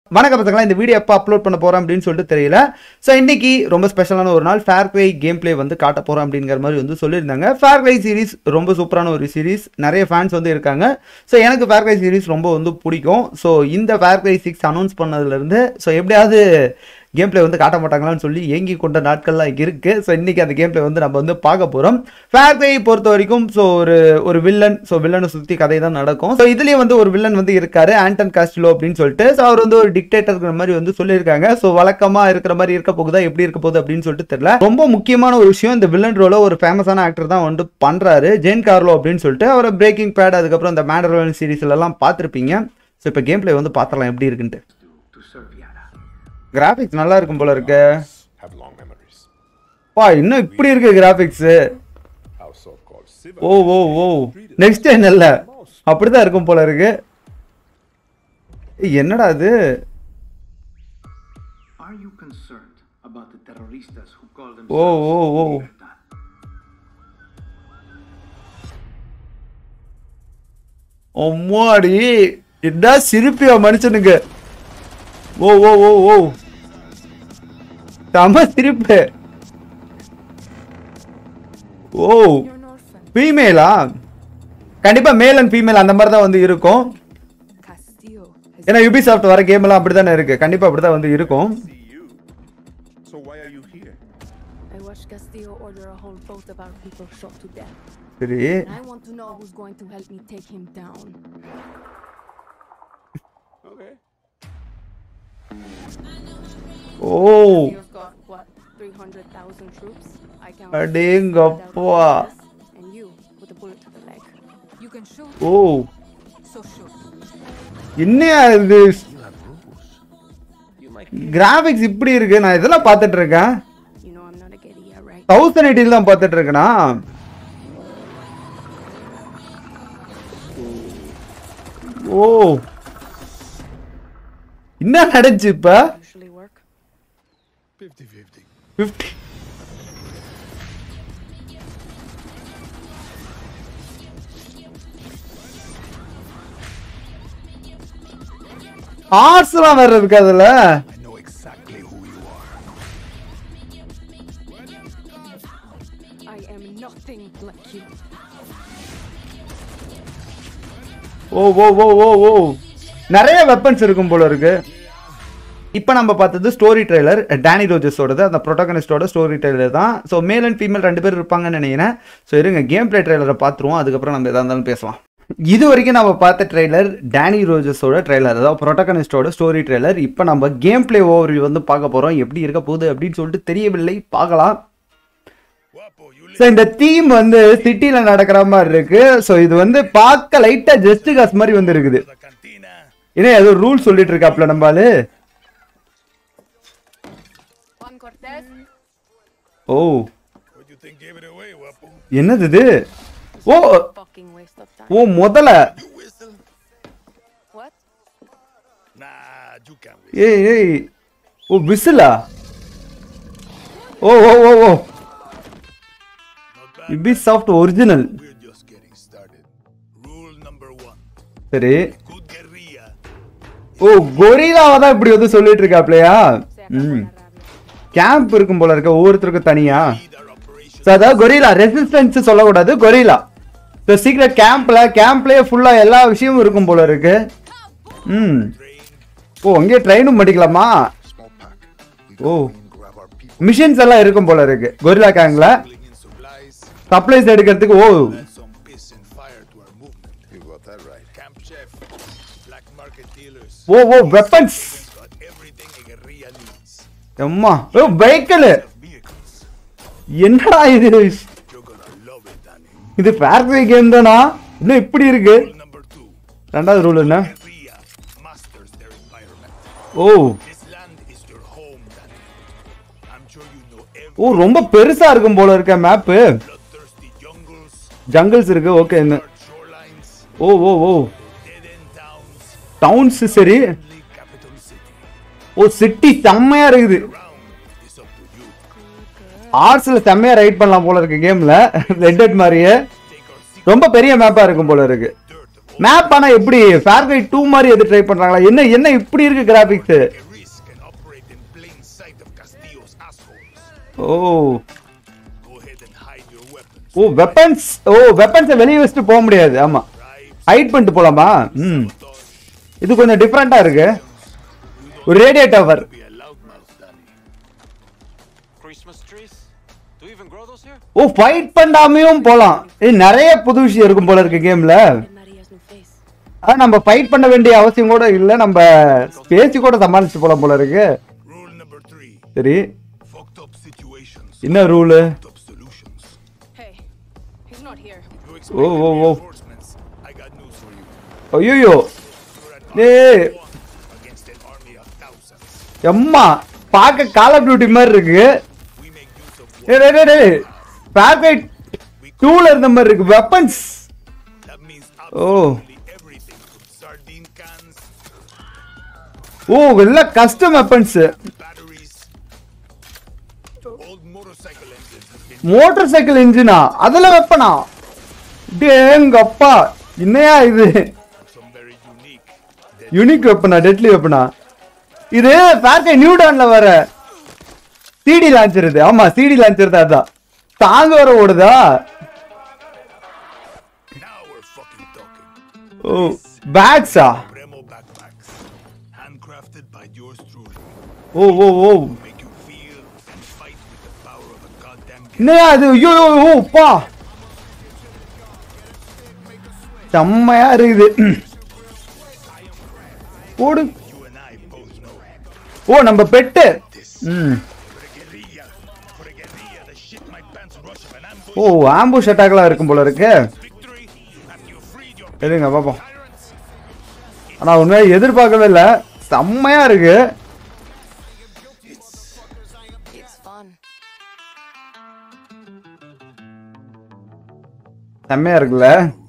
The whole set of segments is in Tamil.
வணக்கம் பசங்களா இந்த வீடியோ எப்போ அப்லோட் பண்ண போகிறோம் அப்படின்னு சொல்லிட்டு தெரியல ஸோ இன்னைக்கு ரொம்ப ஸ்பெஷலான ஒரு நாள் ஃபேர் ப்ளே கேம் ப்ளே வந்து காட்ட போகிறோம் அப்படிங்கிற மாதிரி வந்து சொல்லியிருந்தாங்க ஃபேர் ப்ளே சீரிஸ் ரொம்ப சூப்பரான ஒரு சீரிஸ் நிறைய ஃபேன்ஸ் வந்து இருக்காங்க ஸோ எனக்கு ஃபேர் ப்ளே சீரிஸ் ரொம்ப வந்து பிடிக்கும் ஸோ இந்த ஃபேர் ப்ளே சிக்ஸ் அனௌன்ஸ் பண்ணதுலேருந்து ஸோ எப்படியாவது கேம் ப்ளே வந்து காட்ட மாட்டாங்களான்னு சொல்லி ஏங்கி கொண்ட நாட்கள்லாம் இருக்குது ஸோ இன்றைக்கி அந்த கேம் ப்ளே வந்து நம்ம வந்து பார்க்க போகிறோம் ஃபேர் ப்ளே பொறுத்த வரைக்கும் ஸோ ஒரு ஒரு வில்லன் ஸோ வில்லனை சுற்றி கதை தான் நடக்கும் ஸோ இதுலேயே வந்து ஒரு வில்லன் வந்து இருக்காரு ஆண்டன் காஸ்டிலோ அப்படின்னு சொல்லிட்டு ஸோ அவர் வந்து ஒரு டிக்டேட்டர் மாதிரி வந்து சொல்லியிருக்காங்க ஸோ வழக்கமாக இருக்கிற மாதிரி இருக்க போகுதா எப்படி இருக்க போகுது அப்படின்னு சொல்லிட்டு தெரியல ரொம்ப முக்கியமான ஒரு விஷயம் இந்த வில்லன் ரோல ஒரு ஃபேமஸான ஆக்டர் தான் வந்து பண்ணுறாரு ஜென் கார்லோ அப்படின்னு சொல்லிட்டு அவரை பிரேக்கிங் பேட் அதுக்கப்புறம் இந்த மேண்டரோன் சீரிஸ்லலாம் பார்த்துருப்பீங்க ஸோ இப்போ கேம் ப்ளே வந்து பார்த்துடலாம் எப்படி இருக்குன்ட்டு to serve Yara. கிராஃபிக்ஸ் நல்லா இருக்கும் போல இருக்கு have long memories. பா இன்னும் இப்படி இருக்கு கிராஃபிக்ஸ் How so-called civil ஓ ஓ ஓ நெக்ஸ்ட் என்ன இல்ல அப்படிதான் இருக்கும் போல இருக்கு ஏய், என்னடா இது Are you concerned about the terroristas who call O themselves O O Libertad? அம்மாடி என்ன சிரிப்பியா மனுஷனுக்கு ஓ ஓ ஓ ஓ செம சிரிப்பு ஓ You're an orphan. ஃபீமேலா கண்டிப்பா மேல் அண்ட் ஃபீமேல் அந்த மாதிரி தான் வந்து இருக்கும் Castillo has ஏன்னா யூபிசாஃப்ட் வர கேம் எல்லாம் அப்படிதானே இருக்கு கண்டிப்பா அப்படிதான் வந்து இருக்கும் see you. So why are you here? I watched Castillo order a whole boat of our people shot to death. சரி And I want to know who's going to help me take him down. Okay. O Castillo's got what, 300,000 troops? I can அடேங்கப்பா. And you with a bullet to the leg. You can shoot, O so shoot. என்னையா இது கிராபிக்ஸ் இப்படி இருக்கு நான் இதெல்லாம் பார்த்துட்டு இருக்கேன் You know I'm not a guerrilla, right? Thousand எயிட்டில் தான் பார்த்துட்டு இருக்கேனா ஓ என்ன நடந்துச்சு இப்ப Usually work. 50-50. ஃபிஃப்டி ஆர்ஸ்லாம் வேற இருக்கு அதுல I know exactly who you are. I am nothing like you. ஓ ஓ ஓ ஓ ஓ நிறைய வெப்பன்ஸ் இருக்கும் போல இருக்கு இப்போ நம்ம பார்த்தது ஸ்டோரி ட்ரெய்லர் டேனி ரோஜஸோடது அந்த ப்ரொட்டகனிஸ்டோட ஸ்டோரி ட்ரெய்லர் தான் ஸோ மேல் அண்ட் ஃபீமேல் ரெண்டு பேர் இருப்பாங்கன்னு நினைக்கிறேன் ஸோ இருங்க கேம் ப்ளே ட்ரெய்லரை பார்த்துருவோம் அதுக்கப்புறம் நம்ம எதாக இருந்தாலும் பேசலாம் இது வரைக்கும் நம்ம பார்த்த ட்ரெய்லர் டேனி ரோஜஸோட ட்ரெய்லர் அதாவது ப்ரொட்டகனிஸ்டோட ஸ்டோரி ட்ரெய்லர் இப்போ நம்ம கேம் ப்ளே ஓவர் வந்து பார்க்க போகிறோம் எப்படி இருக்க போகுது அப்படின்னு சொல்லிட்டு தெரியவில்லை பார்க்கலாம் Guapo, you ஸோ இந்த தீம் வந்து சிட்டியில் நடக்கிற மாதிரி இருக்கு ஸோ இது வந்து பார்க்க லைட்டாக ஜஸ்ட் காஸ் மாதிரி வந்து இருக்குது the cantina. ஏன்னா ஏதோ ரூல் சொல்லிட்டு இருக்காப்ல நம்ம ஆளு Juan Cortez? O What you think gave it away, Guapo? என்னது இது ஓ Fucking waste of time. ஓ முதல்ல You whistle? What? Nah, you can whistle. ஏய் ஏய் ஓ விசிலா ஓ ஓ ஓ ஓ Not bad. Ubisoft original We're just getting started. Rule number one. சரி Good guerrilla. ஓ கொரிலாவை தான் இப்படி வந்து சொல்லிட்டு இருக்காப்லையா Se acabó ம் la rabia. கேம்ப் இருக்கும் போல இருக்க ஒவ்வொருத்தருக்கும் தனியா Lead our operation. ஸோ அதாவது கொரிலா ரெசிஸ்டன்ஸ் சொல்லக்கூடாது கொரிலா ஸோ சீக்கிரம் கேம்ப்ல கேம்ப்லயே ஃபுல்லா எல்லா விஷயமும் இருக்கும் போல இருக்கு ம் Train. ஓ அங்கேயே ட்ரெயினும் படிக்கலாமா Small pack. We Oh. go in, grab our people. Machines எல்லாம் இருக்கும் போல இருக்கு கொரிலா கேங்ல Bring in supplies. சப்ளைஸ் எடுக்கிறதுக்கு ஓ Add some piss and fire to our movement. You got that right. Camp chef. Black market dealers. ஓ ஓ weapons Got everything a guerrilla needs. அம்மா ஓ வெஹிக்கிள் Vehicles. என்னடா இது You're gonna love it, Danny. இது ஃபேக்டரி கேம் தானா இன்னும் இப்படி இருக்கு Rule number two. ரெண்டாவது ரூல் என்ன Guerrilla masters their environment. ஓ This land is your home, Danny. I'm sure you know every ஓ ரொம்ப பெருசா இருக்கும் போல இருக்க மேப்பு bloodthirsty jungles, ஜங்கிள்ஸ் இருக்கு ஓகே இந்த large shorelines, ஓ ஓ ஓ dead-end towns, டவுன்ஸ் சரி only capital city. ஓ சிட்டி செம்மையா இருக்குது Round is up to you. ஆர்ட்ஸ்ல செம்மையா ரைட் பண்ணலாம் போல இருக்கு கேம்ல ரெட் மாதிரியே Take our secret ரொம்ப பெரிய மேப்பா இருக்கும் போல இருக்கு dirt of மேப் ஆனா எப்படி ஃபேர்கை டூ மாதிரி எது ட்ரை பண்றாங்களா என்ன என்ன இப்படி இருக்கு graphics Risk can operate in plain sight of Castillo's assholes. ஓ Go ahead and hide your weapons. ஓ வெப்பன்ஸ் ஓ வெப்பன்ஸை வெளியே வச்சுட்டு போக முடியாது ஆமா ஹைட் பண்ணிட்டு போலாமா ம் இது கொஞ்சம் டிஃப்ரெண்டா இருக்கு ஒரு radio tower Be a loudmouth, Danny. Christmas trees? Do you even grow those here? ஓ ஃபைட் பண்ணாமையும் போலாம் ஏய் நிறைய புது விஷயம் இருக்கும் போல இருக்கு கேம்ல And Maria's new face. ஆனா நம்ம ஃபைட் பண்ண வேண்டிய அவசியம் கூட இல்ல நம்ம பேசி கூட சமாளிச்சு போலாம் போல இருக்கு Rule number three. சரி Fucked up situations. என்ன rule Fucked up solutions. Hey, he's not here. You Whoa, expect whoa, whoa. reinforcements. I got news for you. ஐயோ You're an ஏய் army of one against an army of thousands. எம்மா பார்க்க கால் ஆஃப் டியூட்டி மாதிரி இருக்கு We make use of டேய், டேய், டேய், டேய். Farsight 2 ல இருந்த மாதிரி இருக்கு weapons That means Oh. absolutely everything from sardine cans, ஓ எல்லாம் custom weapons batteries, old motorcycle engines have been motorcycle இன்ஜினா அதுல வெப்பனா டேங்கப்பா என்னையா இது some very unique. யூனிக் வெப்பனா டெட்லி வெப்பனா இது ஃபேர்கை நியூ டான்ல வர சிடி லான்ச்சர் இது ஆமா சிடி லான்ச்சர் தான் அதான் தாங்க வர ஓடுதா Now we're fucking talking. O பேக்ஸா Bremo backpacks, handcrafted by yours truly, ஓ ஓ ஓ make you feel and fight with the power of a goddamn game. என்னையா அது ஐயோ ஐயோ, ஐயோ பா செம்மையா இருக்குது ஓடு You and I both know. ஓ நம்ம பெட்டு ம் For a guerrilla, for a guerrilla, the shit my pants rush of an ambush. ஓ ஆம்புஷ் அட்டாக்லாம் இருக்கும் போல இருக்கு Victory after you freed your இருங்க பாப்போம் tyrants. ஆனா உண்மையா எதிர்பார்க்கவே இல்ல செம்மையா இருக்கு It's fun. செம்மையா இருக்குல்ல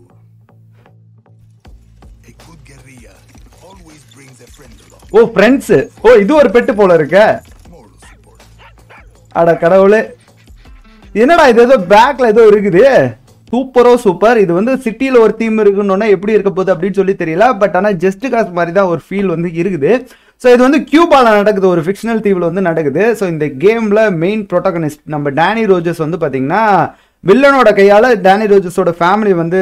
A good guerrilla always brings a friend along. ஓ ஃப்ரெண்ட்ஸ் ஓ இது ஒரு பெட்டு போல இருக்க Moral support. அட கடவுளே என்னடா இது ஏதோ பேக்ல ஏதோ இருக்குது சூப்பரோ சூப்பர் இது வந்து சிட்டில ஒரு தீம் இருக்குன்னு எப்படி இருக்க போகுது அப்படின்னு சொல்லி தெரியல பட் ஆனா ஜஸ்ட் காஸ் மாதிரி தான் ஒரு ஃபீல் வந்து இருக்குது ஸோ இது வந்து கியூபால நடக்குது ஒரு ஃபிக்ஷனல் தீவில் வந்து நடக்குது ஸோ இந்த கேம்ல மெயின் ப்ரோட்டகனிஸ்ட் நம்ம டேனி ரோஜஸ் வந்து பாத்தீங்கன்னா வில்லனோட கையால டேனி ரோஜஸோட ஃபேமிலி வந்து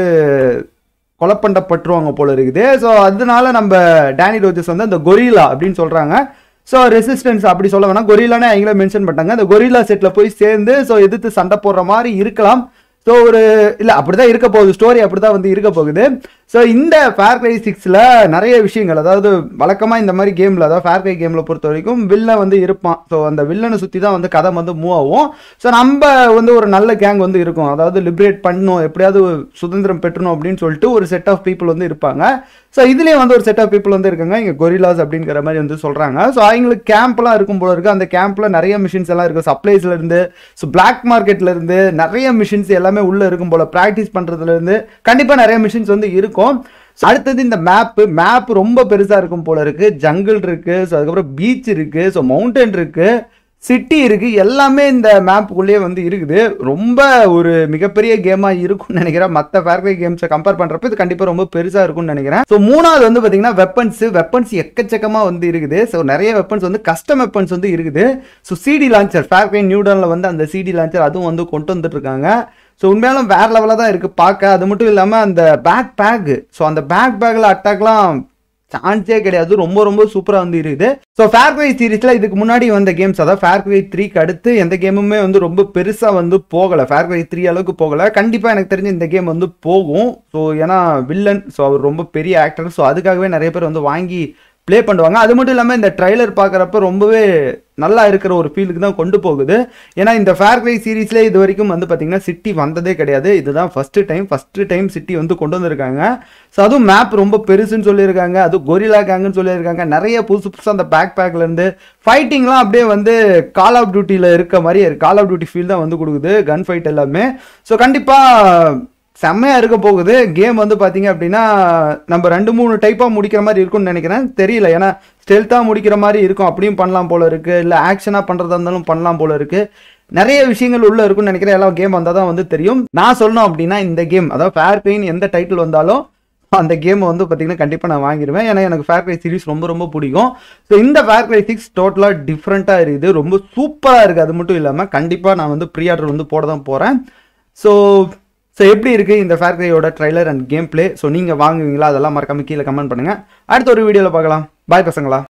கொலை பண்ணப்பட்டுருவாங்க போல இருக்குது ஸோ அதனால நம்ம டேனி ரோஜஸ் வந்து அந்த கொரிலா அப்படின்னு சொல்றாங்க ஸோ ரெசிஸ்டன்ஸ் அப்படி சொல்ல வேணாம் கொரிலானே அவங்கள மென்ஷன் பண்ணிட்டாங்க அந்த கொரிலா செட்டில் போய் சேர்ந்து ஸோ எதிர்த்து சண்டை போடுற மாதிரி இருக்கலாம் ஸோ ஒரு இல்லை அப்படிதான் இருக்க போகுது ஸ்டோரி அப்படிதான் வந்து இருக்க போகுது ஸோ இந்த ஃபேர் கிரை சிக்ஸில் நிறைய விஷயங்கள் அதாவது வழக்கமாக இந்த மாதிரி கேமில் அதாவது ஃபேர் கிரை கேமில் பொறுத்த வரைக்கும் வில்லன் வந்து இருப்பான் ஸோ அந்த வில்லனை சுற்றி தான் வந்து கதை வந்து மூவ் ஆகும் ஸோ நம்ம வந்து ஒரு நல்ல கேங் வந்து இருக்கும் அதாவது லிபரேட் பண்ணணும் எப்படியாவது சுதந்திரம் பெற்றணும் அப்படின்னு சொல்லிட்டு ஒரு செட் ஆஃப் பீப்புள் வந்து இருப்பாங்க ஸோ இதுலேயே வந்து ஒரு செட் ஆஃப் பீப்புள் வந்து இருக்காங்க இங்கே கொரிலாஸ் அப்படிங்கிற மாதிரி வந்து சொல்கிறாங்க ஸோ அவங்களுக்கு கேம்ப்லாம் இருக்கும் போல இருக்கு அந்த கேம்ப்ல நிறைய மிஷின்ஸ் எல்லாம் இருக்கு சப்ளைஸ்ல இருந்து ஸோ பிளாக் மார்க்கெட்ல இருந்து நிறைய மிஷின்ஸ் எல்லாமே உள்ள இருக்கும் போல ப்ராக்டிஸ் பண்றதுல இருந்து கண்டிப்பா நிறைய மிஷின்ஸ் வந்து இருக்கும் So, அடுத்தது இந்த மேப்பு மேப் ரொம்ப பெருசா இருக்கும் போல இருக்கு ஜங்கிள் இருக்கு ஸோ அதுக்கப்புறம் பீச் இருக்கு ஸோ மவுண்டன் இருக்கு சிட்டி இருக்கு எல்லாமே இந்த மேப்புக்குள்ளேயே வந்து இருக்குது ரொம்ப ஒரு மிகப்பெரிய கேமா இருக்கும்னு நினைக்கிறேன் மற்ற ஃபேர்வே கேம்ஸை கம்பேர் பண்றப்ப இது கண்டிப்பா ரொம்ப பெருசா இருக்கும்னு நினைக்கிறேன் ஸோ மூணாவது வந்து பாத்தீங்கன்னா வெப்பன்ஸ் வெப்பன்ஸ் எக்கச்சக்கமா வந்து இருக்குது ஸோ நிறைய வெப்பன்ஸ் வந்து கஸ்டம் வெப்பன்ஸ் வந்து இருக்குது ஸோ சிடி லான்ச்சர் ஃபேர்வே நியூடன்ல வந்து அந்த சிடி லான்ச்சர் அதுவும் வந்து கொண்டு வந்துட்டு இருக்காங்க ஸோ உண்மையாலும் வேற லெவலாக தான் இருக்குது பார்க்க அது மட்டும் இல்லாமல் அந்த பேக் பேக் ஸோ அந்த பேக் பேக்கில் அட்டாக்லாம் சான்ஸே கிடையாது ரொம்ப ரொம்ப சூப்பராக வந்து இருக்குது ஸோ ஃபேர்வே சீரிஸில் இதுக்கு முன்னாடி வந்த கேம்ஸ் அதாவது ஃபேர்வே த்ரீக்கு அடுத்து எந்த கேமுமே வந்து ரொம்ப பெருசாக வந்து போகலை ஃபேர்வே த்ரீ அளவுக்கு போகலை கண்டிப்பாக எனக்கு தெரிஞ்சு இந்த கேம் வந்து போகும் ஸோ ஏன்னா வில்லன் ஸோ அவர் ரொம்ப பெரிய ஆக்டர் ஸோ அதுக்காகவே நிறைய பேர் வந்து வாங்கி ப்ளே பண்ணுவாங்க அது மட்டும் இல்லாமல் இந்த ட்ரைலர் பார்க்குறப்ப ரொம்பவே நல்லா இருக்கிற ஒரு ஃபீலுக்கு தான் கொண்டு போகுது ஏன்னா இந்த ஃபேர் கிரை சீரீஸ்லேயே இது வரைக்கும் வந்து பார்த்தீங்கன்னா சிட்டி வந்ததே கிடையாது இதுதான் first time first time city வந்து கொண்டு வந்திருக்காங்க ஸோ அதுவும் மேப் ரொம்ப பெருசுன்னு சொல்லியிருக்காங்க அது கொரிலா கேங்குன்னு சொல்லியிருக்காங்க நிறைய புதுசு புதுசாக அந்த பேக் பேக்லேருந்து ஃபைட்டிங்லாம் அப்படியே வந்து கால் ஆஃப் டியூட்டியில் இருக்க மாதிரி கால் ஆஃப் டியூட்டி ஃபீல் தான் வந்து கொடுக்குது கன் ஃபைட் எல்லாமே ஸோ கண்டிப்பாக செம்மையா இருக்க போகுது கேம் வந்து பாத்தீங்க அப்படின்னா நம்ம ரெண்டு மூணு டைப்பா முடிக்கிற மாதிரி இருக்கும்னு நினைக்கிறேன் தெரியல ஏன்னா ஸ்டெல்த்தா முடிக்கிற மாதிரி இருக்கும் அப்படியும் பண்ணலாம் போல இருக்கு இல்ல ஆக்ஷனா பண்றதா இருந்தாலும் பண்ணலாம் போல இருக்கு நிறைய விஷயங்கள் உள்ள இருக்கும்னு நினைக்கிறேன் எல்லாம் கேம் வந்தால் தான் வந்து தெரியும் நான் சொல்லணும் அப்படின்னா இந்த கேம் அதாவது ஃபேர் பெயின் எந்த டைட்டில் வந்தாலும் அந்த கேமை வந்து பார்த்தீங்கன்னா கண்டிப்பாக நான் வாங்கிடுவேன் ஏன்னா எனக்கு ஃபேர் கிரை சீரிஸ் ரொம்ப ரொம்ப பிடிக்கும் ஸோ இந்த ஃபேர் கிரை சிக்ஸ் டோட்டலாக டிஃப்ரெண்ட்டாக இருக்குது ரொம்ப சூப்பராக இருக்குது அது மட்டும் இல்லாமல் கண்டிப்பாக நான் வந்து ப்ரீ ஆர்டர் வந்து போட தான் போகிறேன் ஸோ ஸோ எப்படி இருக்குது இந்த ஃபேர் கிரையோட trailer and gameplay so நீங்கள் வாங்குவீங்களா அதெல்லாம் மறக்காம கீழே கமெண்ட் பண்ணுங்கள் அடுத்த ஒரு வீடியோவில் பார்க்கலாம் பாய் பசங்களா